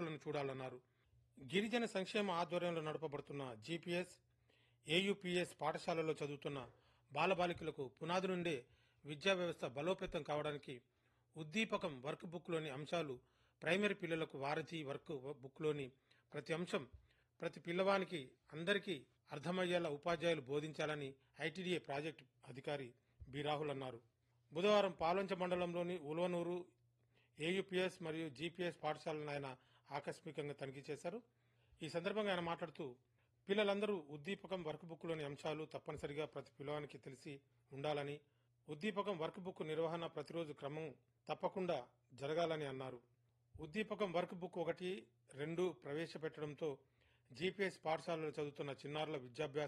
లోపాలను చూడాలన్నారు గిరిజన సంక్షేమ ఆధ్వర్యంలో నడపబడుతున్న జీపీఎస్ ఏయుపీఎస్ పాఠశాలలో చదువుతున్న బాలబాలికలకు పునాది నుండే విద్యా వ్యవస్థ బలోపేతం కావడానికి ఉద్దీపకం వర్క్ బుక్లోని అంశాలు ప్రైమరీ పిల్లలకు వారధి వర్క్ బుక్లోని ప్రతి అంశం ప్రతి పిల్లవానికి అందరికీ అర్థమయ్యేలా ఉపాధ్యాయులు బోధించాలని ఐటీడీఏ ప్రాజెక్టు అధికారి బి రాహుల్ అన్నారు బుధవారం పాలంచ మండలంలోని ఉలవనూరు ఏయుపీఎస్ మరియు జీపీఎస్ పాఠశాలను ఆయన ఆకస్మికంగా తనిఖీ చేశారు ఈ సందర్భంగా ఆయన మాట్లాడుతూ పిల్లలందరూ ఉద్దీపకం వర్క్ బుక్లోని అంశాలు తప్పనిసరిగా ప్రతి పిల్లవానికి తెలిసి ఉండాలని ఉద్దీపకం వర్క్ బుక్ నిర్వహణ ప్రతిరోజు క్రమం తప్పకుండా జరగాలని అన్నారు ఉద్దీపకం వర్క్ బుక్ ఒకటి రెండు ప్రవేశపెట్టడంతో జీపీఎస్ పాఠశాలలో చదువుతున్న చిన్నారుల విద్యాభ్యాసం